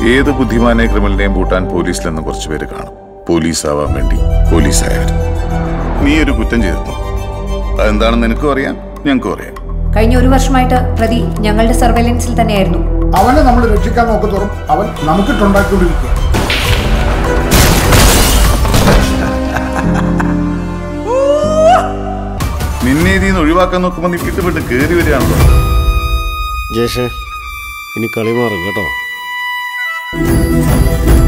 ഏത് ബുദ്ധിമാനെ ക്രിമിനലിനെയും പൂട്ടാൻ പോലീസിലെന്ന് കുറച്ചു പേര് കാണും പോലീസ് ആവാൻ വേണ്ടി പോലീസായവർ നീ ഒരു കുറ്റം ചെയ്തിരുന്നു അതെന്താണെന്ന് നിനക്കും അറിയാം ഞങ്ങൾക്കും അറിയാം കഴിഞ്ഞ ഒരു വർഷമായിട്ട് പ്രതി ഞങ്ങളുടെ സർവൈലൻസിൽ തന്നെയായിരുന്നു അവനെ നമ്മൾ രക്ഷിക്കാൻ നോക്കത്തോറും അവൻ നമുക്കിട്ടുണ്ടാക്കിക്കൊണ്ടിരിക്കുക നിന്നെ ഇതിൽ നിന്ന് ഒഴിവാക്കാൻ നോക്കുമ്പോൾ നീ വീട്ടിൽ വിട്ട് കയറി വരികയാണല്ലോ ജേഷേ ഇനി കളി മാറും കേട്ടോ